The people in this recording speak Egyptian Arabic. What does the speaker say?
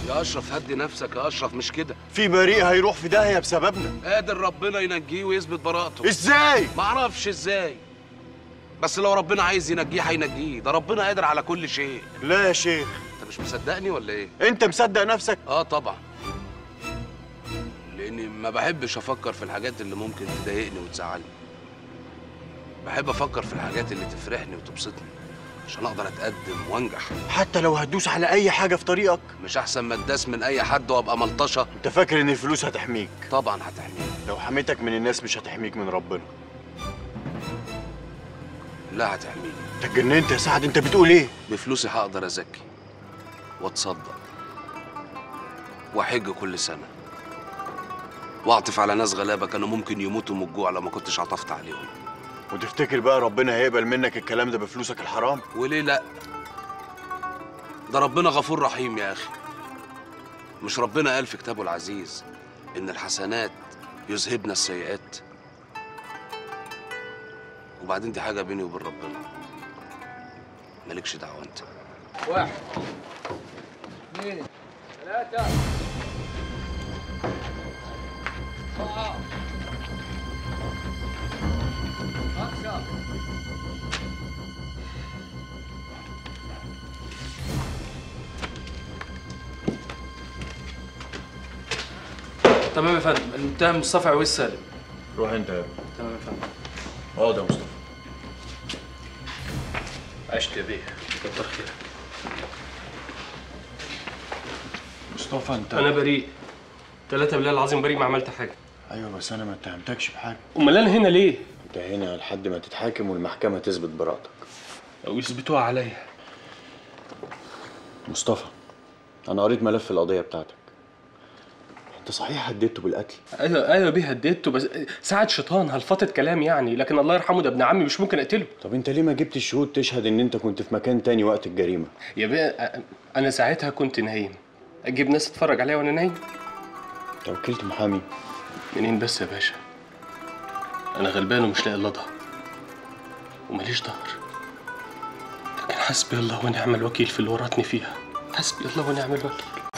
يا اشرف هدي نفسك يا اشرف مش كده في بريء هيروح في داهيه بسببنا قادر ربنا ينجيه ويثبت براءته ازاي ما اعرفش ازاي بس لو ربنا عايز ينجيه هينجيه ده ربنا قادر على كل شيء لا يا شيخ انت مش مصدقني ولا ايه انت مصدق نفسك اه طبعا لاني ما بحبش افكر في الحاجات اللي ممكن تضايقني وتزعلني بحب افكر في الحاجات اللي تفرحني وتبسطني عشان اقدر اتقدم وانجح حتى لو هتدوس على اي حاجه في طريقك مش احسن ما اتداس من اي حد وابقى ملطشه انت فاكر ان الفلوس هتحميك طبعا هتحميني لو حميتك من الناس مش هتحميك من ربنا لا هتحميني انت اتجننت يا سعد انت بتقول ايه بفلوسي هقدر ازكي واتصدق واحج كل سنه واعطف على ناس غلابه كانوا ممكن يموتوا من الجوع لو ما كنتش عطفت عليهم وتفتكر بقى ربنا هيقبل منك الكلام ده بفلوسك الحرام وليه لا ده ربنا غفور رحيم يا اخي مش ربنا قال في كتابه العزيز ان الحسنات يذهبن السيئات وبعدين دي حاجه بيني وبين ربنا مالكش دعوه انت واحد اثنين ثلاثة أربعة خمسة تمام يا فندم المتهم مصطفى عويس سالم روح انت يا ابني تمام يا فندم اقعد يا مصطفى عشت يا بيه كتر خيرك مصطفى انت انا بريء ثلاثة بالله العظيم بريء ما عملت حاجة ايوه بس انا ما اتهمتكش بحاجه امال انا هنا ليه؟ انت هنا لحد ما تتحاكم والمحكمه تثبت براءتك او يثبتوها عليا مصطفى انا قريت ملف القضيه بتاعتك انت صحيح هددته بالقتل ايوه ايوه بيه هديته بس ساعة شيطان هلفطت كلام يعني لكن الله يرحمه ده ابن عمي مش ممكن اقتله طب انت ليه ما جبتش شهود تشهد ان انت كنت في مكان تاني وقت الجريمه يا بيه أ- انا ساعتها كنت نايم اجيب ناس تتفرج عليا وانا نايم انت وكلت محامي منين بس يا باشا انا غلبان ومش لاقي الا ظهر وماليش ظهر لكن حسبي الله ونعم الوكيل في اللي ورطني فيها حسبي الله ونعم الوكيل